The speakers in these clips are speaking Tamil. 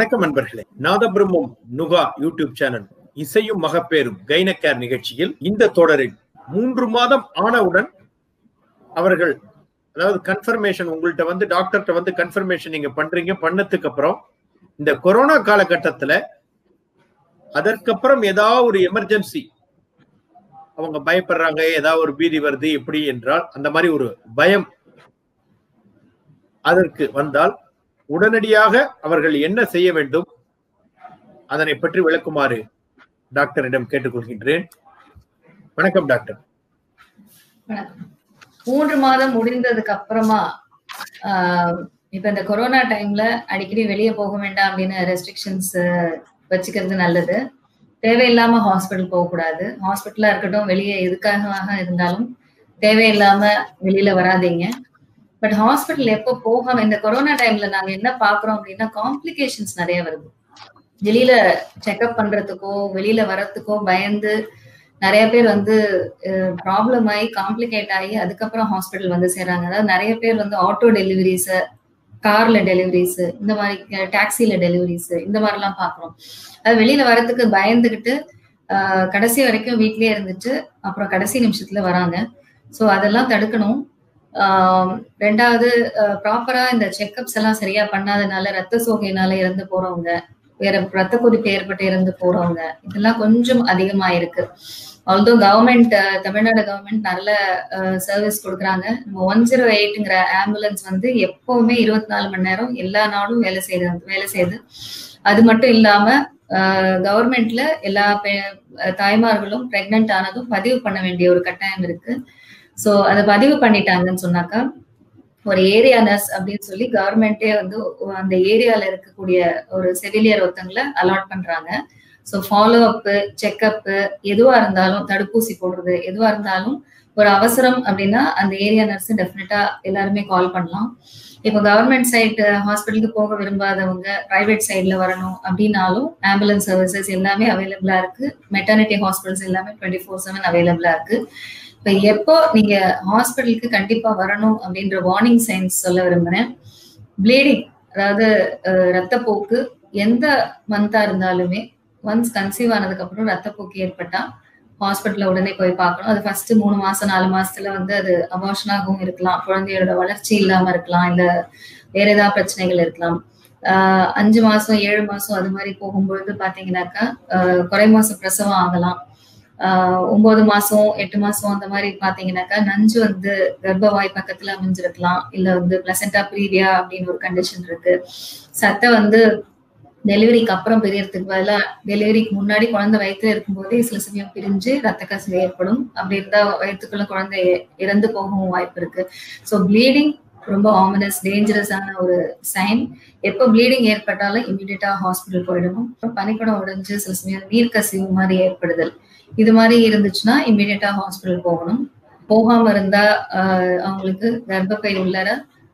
வணக்கம் நண்பர்களே நாதபிரம்மம் நுகா யூடியூப் சேனல் இசையும் மகப்பேரும் கைனக்கேர் நிகழ்ச்சியில் இந்த தொடரில் மூன்று மாதம் ஆனவுடன் அவர்கள் அதாவது கன்ஃபர்மேஷன் உங்கள்கிட்ட வந்து டாக்டர்கிட்ட வந்து கன்ஃபர்மேஷன் நீங்க பண்றீங்க பண்ணதுக்கு அப்புறம் இந்த கொரோனா காலகட்டத்துல அதற்கப்புறம் ஏதாவது ஒரு எமர்ஜென்சி அவங்க பயப்படுறாங்க ஏதாவது ஒரு பீதி வருது எப்படி என்றால் அந்த மாதிரி ஒரு பயம் அதற்கு வந்தால் உடனடியாக அவர்கள் என்ன செய்ய வேண்டும் அதனை பற்றி விளக்குமாறு டாக்டரிடம் கேட்டுக்கொள்கின்றேன் வணக்கம் டாக்டர் வணக்கம். மூன்று மாதம் முடிந்ததுக்கு அப்புறமா ஆஹ் இப்ப இந்த கொரோனா டைம்ல அடிக்கடி வெளியே போக வேண்டாம் அப்படின்னு ரெஸ்ட்ரிக்ஷன்ஸ் வச்சுக்கிறது நல்லது தேவையில்லாம ஹாஸ்பிட்டல் போக கூடாது ஹாஸ்பிட்டலா இருக்கட்டும் வெளியே எதுக்காக இருந்தாலும் தேவையில்லாம வெளியில வராதீங்க பட் ஹாஸ்பிட்டல் எப்போ போகாம இந்த கொரோனா டைம்ல நாங்க என்ன பாக்குறோம் அப்படின்னா காம்ப்ளிகேஷன்ஸ் நிறைய வருது வெளியில செக்அப் பண்றதுக்கோ வெளியில வரத்துக்கோ பயந்து நிறைய பேர் வந்து ப்ராப்ளம் ஆகி காம்ப்ளிகேட் ஆகி அதுக்கப்புறம் ஹாஸ்பிட்டல் வந்து சேர்றாங்க அதாவது நிறைய பேர் வந்து ஆட்டோ டெலிவரிஸ் கார்ல டெலிவரிஸ் இந்த மாதிரி டாக்ஸில டெலிவரிஸ் இந்த மாதிரிலாம் பாக்குறோம் அது வெளியில வரத்துக்கு பயந்துகிட்டு ஆஹ் கடைசி வரைக்கும் வீட்லயே இருந்துட்டு அப்புறம் கடைசி நிமிஷத்துல வராங்க ஸோ அதெல்லாம் தடுக்கணும் ஆஹ் ரெண்டாவது ப்ராப்பரா இந்த செக்அப்ஸ் எல்லாம் சரியா பண்ணாதனால ரத்த சோகையினால இறந்து போறவங்க வேற ரத்த கொதிப்பு ஏற்பட்டு இறந்து போறவங்க இதெல்லாம் கொஞ்சம் அதிகமா இருக்கு ஆல்தோ கவர்மெண்ட் தமிழ்நாடு கவர்மெண்ட் நல்ல சர்வீஸ் கொடுக்குறாங்க நம்ம ஒன் ஜீரோ எயிட்ங்கிற ஆம்புலன்ஸ் வந்து எப்பவுமே இருபத்தி நாலு மணி நேரம் எல்லா நாளும் வேலை செய்யுது வேலை செய்யுது அது மட்டும் இல்லாம கவர்மெண்ட்ல எல்லா தாய்மார்களும் பிரெக்னென்ட் ஆனதும் பதிவு பண்ண வேண்டிய ஒரு கட்டாயம் இருக்கு ஸோ அதை பதிவு பண்ணிட்டாங்கன்னு சொன்னாக்கா ஒரு ஏரியா நர்ஸ் அப்படின்னு சொல்லி கவர்மெண்டே வந்து அந்த ஏரியால இருக்கக்கூடிய ஒரு செவிலியர் ஒருத்தங்களை அலாட் பண்றாங்க ஸோ ஃபாலோ அப்பு செக்அப்பு எதுவா இருந்தாலும் தடுப்பூசி போடுறது எதுவா இருந்தாலும் ஒரு அவசரம் அப்படின்னா அந்த ஏரியா நர்ஸ் டெஃபினட்டா எல்லாருமே கால் பண்ணலாம் இப்போ கவர்மெண்ட் சைட் ஹாஸ்பிட்டலுக்கு போக விரும்பாதவங்க பிரைவேட் சைட்ல வரணும் அப்படின்னாலும் ஆம்புலன்ஸ் சர்வீசஸ் எல்லாமே அவைலபிளா இருக்கு மெட்டர்னிட்டி ஹாஸ்பிட்டல்ஸ் எல்லாமே டுவெண்ட்டி ஃபோர் செவன் அவைலபிளா இருக்கு இப்போ எப்போ நீங்க ஹாஸ்பிட்டலுக்கு கண்டிப்பா வரணும் அப்படின்ற வார்னிங் சைன்ஸ் சொல்ல விரும்புறேன் ப்ளீடிங் அதாவது ரத்தப்போக்கு எந்த மந்தா இருந்தாலுமே ஒன்ஸ் கன்சீவ் ஆனதுக்கு அப்புறம் ரத்தப்போக்கு ஏற்பட்டா ஹாஸ்பிட்டல்ல உடனே போய் பார்க்கணும் அது ஃபர்ஸ்ட் மூணு மாசம் நாலு மாசத்துல வந்து அது அபாஷனாகவும் இருக்கலாம் குழந்தையோட வளர்ச்சி இல்லாம இருக்கலாம் இல்ல வேற ஏதாவது பிரச்சனைகள் இருக்கலாம் ஆஹ் அஞ்சு மாசம் ஏழு மாசம் அது மாதிரி போகும்பொழுது பாத்தீங்கன்னாக்கா குறை மாசம் பிரசவம் ஆகலாம் ஆஹ் ஒன்பது மாசம் எட்டு மாசம் அந்த மாதிரி பாத்தீங்கன்னாக்கா நஞ்சு வந்து கர்ப்பவாய் பக்கத்துல அமைஞ்சிருக்கலாம் இல்ல வந்து பிளசண்டா ப்ரீவியா அப்படின்னு ஒரு கண்டிஷன் இருக்கு சத்தை வந்து டெலிவரிக்கு அப்புறம் பிரியறதுக்கு பதிலாக டெலிவரிக்கு முன்னாடி குழந்தை வயிற்றுல இருக்கும்போதே சில சமயம் பிரிஞ்சு ரத்த கசிவு ஏற்படும் அப்படி இருந்தா வயிற்றுக்குள்ள குழந்தை இறந்து போகவும் வாய்ப்பு இருக்கு ஸோ ப்ளீடிங் ரொம்ப ஆமினஸ் டேஞ்சரஸான ஒரு சைன் எப்போ ப்ளீடிங் ஏற்பட்டாலும் இமீடியட்டா ஹாஸ்பிட்டல் போயிடணும் பனிப்படம் உடைஞ்சு சில சமயம் நீர் கசிவு மாதிரி ஏற்படுதல் இது மாதிரி இருந்துச்சுன்னா இமீடியட்டா ஹாஸ்பிட்டல் போகணும் போகாம இருந்தா அவங்களுக்கு கர்ப்பப்பை உள்ளர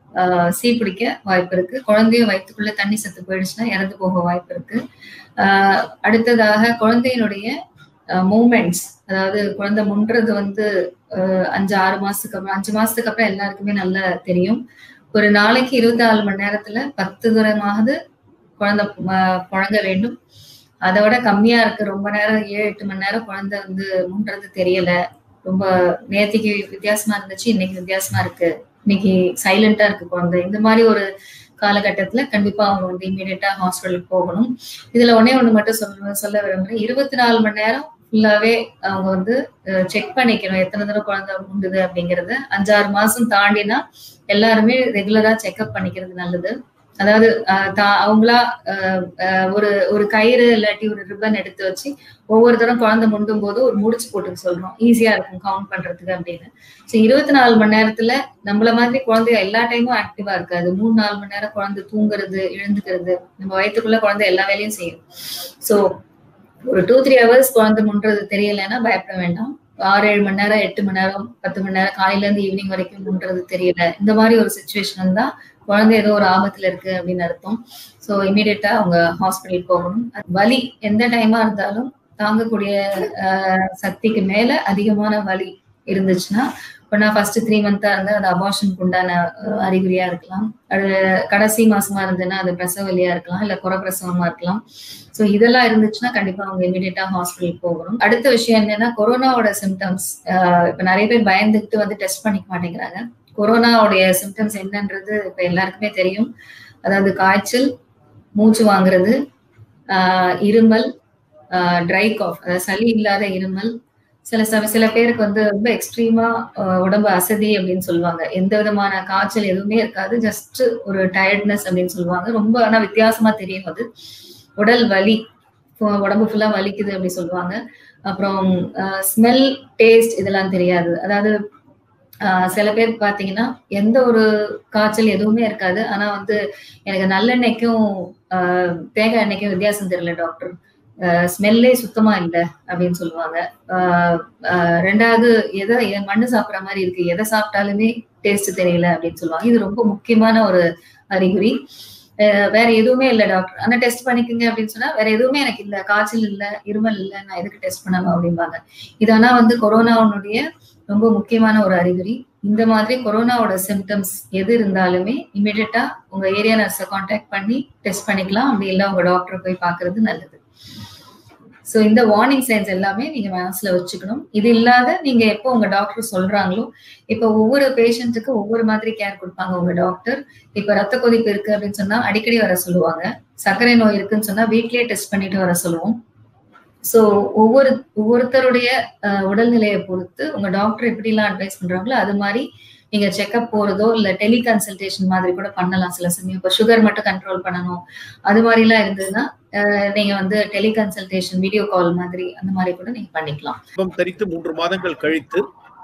சீ பிடிக்க வாய்ப்பு இருக்கு குழந்தைய வயிற்றுக்குள்ள தண்ணி சத்து போயிடுச்சுன்னா இறந்து போக வாய்ப்பு இருக்கு ஆஹ் அடுத்ததாக குழந்தையினுடைய மூமெண்ட்ஸ் அதாவது குழந்தை முன்றது வந்து அஞ்சு ஆறு மாசத்துக்கு அப்புறம் அஞ்சு மாசத்துக்கு அப்புறம் எல்லாருக்குமே நல்லா தெரியும் ஒரு நாளைக்கு இருபத்தி நாலு மணி நேரத்துல பத்து தூரமாவது குழந்தை புழங்க வேண்டும் அதை விட கம்மியா இருக்கு ரொம்ப நேரம் ஏழு எட்டு மணி நேரம் குழந்தை வந்து முன்றது தெரியல ரொம்ப நேத்திக்கு வித்தியாசமா இருந்துச்சு இன்னைக்கு வித்தியாசமா இருக்கு இன்னைக்கு சைலண்டா இருக்கு குழந்தை இந்த மாதிரி ஒரு காலகட்டத்துல கண்டிப்பா அவங்க வந்து இமீடியட்டா ஹாஸ்பிட்டலுக்கு போகணும் இதுல ஒன்னே ஒண்ணு மட்டும் சொல்ல சொல்ல விரும்புறேன் இருபத்தி நாலு மணி நேரம் ஃபுல்லாவே அவங்க வந்து செக் பண்ணிக்கணும் எத்தனை தடவை குழந்தை உண்டுது அப்படிங்கறது அஞ்சாறு மாசம் தாண்டினா எல்லாருமே ரெகுலரா செக்அப் பண்ணிக்கிறது நல்லது அதாவது அவங்களா ஒரு ஒரு கயிறு இல்லாட்டி ஒரு ரிப்பன் எடுத்து வச்சு ஒவ்வொரு தரம் குழந்தை முண்டும் போது ஒரு முடிச்சு போட்டு சொல்றோம் ஈஸியா இருக்கும் கவுண்ட் பண்றதுக்கு அப்படின்னு ஸோ இருபத்தி நாலு மணி நேரத்துல நம்மள மாதிரி குழந்தை எல்லா டைமும் ஆக்டிவா இருக்காது மூணு நாலு மணி நேரம் குழந்தை தூங்குறது எழுந்துக்கிறது நம்ம வயிற்றுக்குள்ள குழந்தை எல்லா வேலையும் செய்யும் ஸோ ஒரு டூ த்ரீ ஹவர்ஸ் குழந்தை முன்றது தெரியலைன்னா பயப்பட வேண்டாம் ஆறு ஏழு மணி நேரம் எட்டு மணி நேரம் பத்து மணி நேரம் காலையில இருந்து ஈவினிங் வரைக்கும் முன்றது தெரியல இந்த மாதிரி ஒரு சுச்சுவேஷன் தான் குழந்தை ஏதோ ஒரு ஆபத்துல இருக்கு அப்படின்னு அர்த்தம் ஸோ இமீடியட்டா அவங்க ஹாஸ்பிட்டல் போகணும் வலி எந்த டைமா இருந்தாலும் தாங்கக்கூடிய சக்திக்கு மேல அதிகமான வலி இருந்துச்சுன்னா இப்போ நான் ஃபர்ஸ்ட் த்ரீ மந்த்தா இருந்தா அது அபார்ஷனுக்கு உண்டான அஹ், அறிகுறியா இருக்கலாம் அது கடைசி மாசமா இருந்ததுன்னா அது பிரசவ வலியா இருக்கலாம் இல்ல குறை பிரசவமா இருக்கலாம் ஸோ இதெல்லாம் இருந்துச்சுன்னா கண்டிப்பா அவங்க இமீடியட்டா ஹாஸ்பிட்டல் போகணும் அடுத்த விஷயம் என்னன்னா கொரோனாவோட சிம்டம்ஸ் இப்ப நிறைய பேர் பயந்துட்டு வந்து டெஸ்ட் பண்ணிக்க மாட்டேங்கிறாங்க கொரோனாவுடைய சிம்டம்ஸ் என்னன்றது இப்ப எல்லாருக்குமே தெரியும் அதாவது காய்ச்சல் மூச்சு வாங்குறது ஆஹ் இருமல் ட்ரை காஃப் அதாவது சளி இல்லாத இருமல் சில சம சில பேருக்கு வந்து ரொம்ப எக்ஸ்ட்ரீமா உடம்பு அசதி அப்படின்னு சொல்லுவாங்க எந்த விதமான காய்ச்சல் எதுவுமே இருக்காது ஜஸ்ட் ஒரு டயர்ட்னஸ் அப்படின்னு சொல்லுவாங்க ரொம்ப ஆனா வித்தியாசமா தெரியும் அது உடல் வலி ஃபு- உடம்பு ஃபுல்லா வலிக்குது அப்படி சொல்லுவாங்க அப்புறம் ஸ்மெல் டேஸ்ட் இதெல்லாம் தெரியாது அதாவது ஆஹ் சில பேர் பாத்தீங்கன்னா எந்த ஒரு காய்ச்சல் எதுவுமே இருக்காது ஆனா வந்து எனக்கு நல்லெண்ணெய்க்கும் ஆஹ் தேங்காய் எண்ணெய்க்கும் வித்தியாசம் தெரியல டாக்டர் ஸ்மெல்லே சுத்தமா இல்லை அப்படின்னு சொல்லுவாங்க ஆஹ் ஆஹ் ரெண்டாவது எதை எ- மண்ணு சாப்பிடுற மாதிரி இருக்கு எதை சாப்பிட்டாலுமே டேஸ்ட் தெரியல அப்படின்னு சொல்லுவாங்க இது ரொம்ப முக்கியமான ஒரு அறிகுறி ஆஹ் வேற எதுவுமே இல்லை டாக்டர் ஆனா டெஸ்ட் பண்ணிக்கோங்க அப்படின்னு சொன்னா வேற எதுவுமே எனக்கு இல்ல காய்ச்சல் இல்ல இருமல் இல்ல நான் எதுக்கு டெஸ்ட் பண்ணணும் அப்படிம்பாங்க இது ஆனா வந்து கொரோனாவுடைய ரொம்ப முக்கியமான ஒரு அறிகுறி இந்த மாதிரி கொரோனாவோட சிம்டம்ஸ் எது இருந்தாலுமே இமிடியட்டா உங்க ஏரியா நர்ஸை காண்டாக்ட் பண்ணி டெஸ்ட் பண்ணிக்கலாம் அப்படி இல்லை உங்க டாக்டரை போய் பார்க்கிறது நல்லது ஸோ இந்த வார்னிங் சைன்ஸ் எல்லாமே நீங்க மனசுல வச்சுக்கணும் இது இல்லாத நீங்க எப்போ உங்க டாக்டர் சொல்றாங்களோ இப்போ ஒவ்வொரு பேஷண்ட்டுக்கு ஒவ்வொரு மாதிரி கேர் கொடுப்பாங்க உங்க டாக்டர் இப்ப ரத்த கொதிப்பு இருக்கு அப்படின்னு சொன்னா அடிக்கடி வர சொல்லுவாங்க சர்க்கரை நோய் இருக்குன்னு சொன்னா வீட்லயே டெஸ்ட் பண்ணிட்டு வர சொல்லுவோம் ஸோ ஒவ்வொரு ஒவ்வொருத்தருடைய அஹ், உடல்நிலையை பொறுத்து உங்க டாக்டர் எப்படிலாம் அட்வைஸ் பண்றாங்களோ அது மாதிரி நீங்க செக்அப் போறதோ இல்ல டெலி கன்சல்டேஷன் மாதிரி கூட பண்ணலாம் சில சமயம் இப்போ சுகர் மட்டும் கண்ட்ரோல் பண்ணணும் அது மாதிரிலாம் இருந்ததுன்னா அஹ், நீங்க வந்து டெலி கன்சல்டேஷன் வீடியோ கால் மாதிரி அந்த மாதிரி கூட நீங்க பண்ணிக்கலாம் கர்ப்பம் தரித்து மூன்று மாதங்கள் கழித்து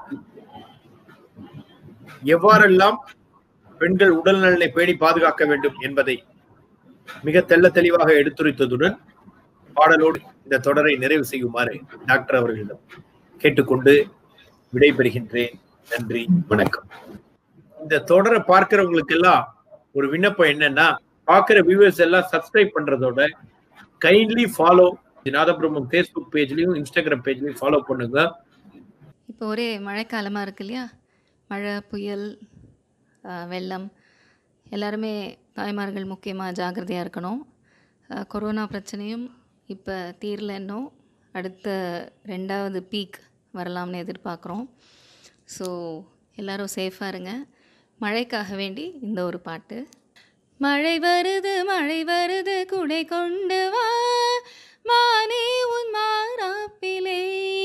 எவ்வாறெல்லாம் பெண்கள் உடல் நலனை பேணி பாதுகாக்க வேண்டும் என்பதை மிக தெள்ள தெளிவாக எடுத்துரைத்ததுடன் பாடலோடு இந்த தொடரை நிறைவு செய்யுமாறு டாக்டர் அவர்களிடம் கேட்டுக்கொண்டு விடைபெறுகின்றேன் நன்றி வணக்கம் இந்த தொடரை பார்க்கிறவங்களுக்கு எல்லாம் ஒரு விண்ணப்பம் என்னன்னா பார்க்கிற வியூவர்ஸ் எல்லாம் சப்ஸ்கிரைப் பண்றதோட கைண்ட்லி ஃபாலோ நாதபிரம்மம் ஃபேஸ்புக் பேஜ்லயும் இன்ஸ்டாகிராம் பேஜ்லயும் ஃபாலோ பண்ணுங்க இப்போ ஒரே மழைக்காலமாக இருக்கு இல்லையா மழை புயல் ஆ, வெள்ளம் எல்லாருமே தாய்மார்கள் முக்கியமாக ஜாக்கிரதையாக இருக்கணும் ஆ, கொரோனா பிரச்சனையும் இப்போ தீரல இன்னும் அடுத்த ரெண்டாவது பீக் வரலாம்னு எதிர்பார்க்குறோம் ஸோ எல்லாரும் சேஃபாக இருங்க மழைக்காக வேண்டி இந்த ஒரு பாட்டு மழை வருது மழை வருது குடை கொண்டு வா மானே உன் மாறாப்பிலே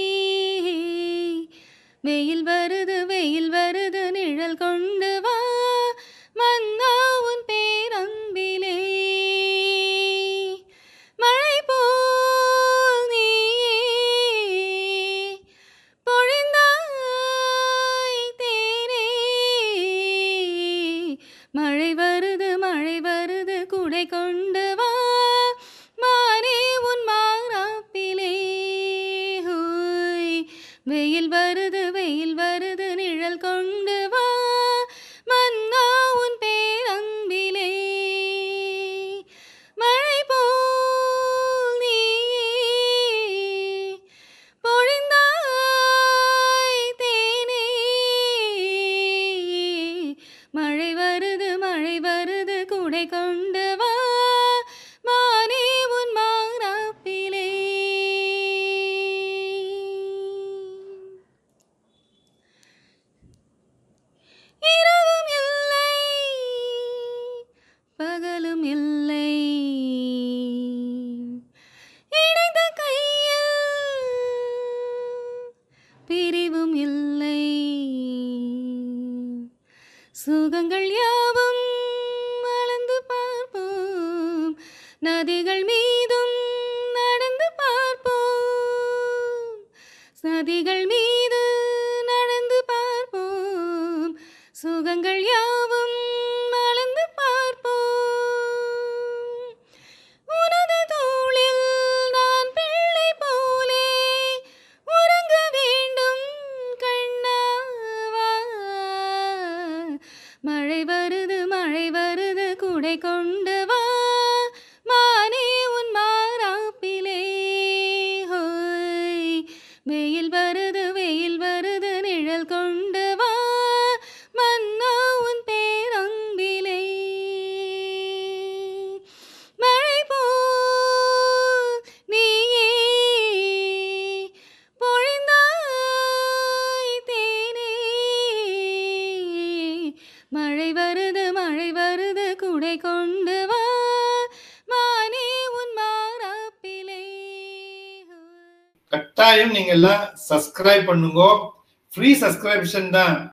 வெயில் வருது வெயில் வருது நிழல் கொண்டு வா மன்னா உன் பேரன்பிலே மழை போல் நீயே பொழிந்தாய் தேனே மழை வருது மழை வருது குடை கொண்டு வா மானே உன் மாறாப்பிலே ஹோய் வெயில் வருது வெயில் வருது நிழல் கொண்டு வா மன்னா உன் பேரன்பிலே மழை போல் நீயே பொழிந்தாய் தேனே மழை வருது மழை வருது குடை கொண்டு வா மானே உன் மாறாப்பிலே இரவும் இல்லை பகலும் இல்லை இணைந்த கையில் பிரிவும் இல்லை சுகங்கள் யாவும் அளந்து பார்ப்போம் நதிகள் மீதும் நடந்து பார்ப்போம் நதிகள் மீது நடந்து பார்ப்போம் சுகங்கள் யாவும் அளந்து பார்ப்போம் உனது தோளில் நான் பிள்ளை போலே உறங்க வேண்டும் கண்ணாவா மழை வருது மழை வருது குடை கொண்டு வா மானே உன் மாறாப்பிலே ஹோய் வெயில் வருது வெயில் வருது நிழல் கட்டாயம் நீங்க எல்லாம் சப்ஸ்கிரைப் பண்ணுங்க ஃப்ரீ சப்ஸ்கிரிப்ஷன் தான்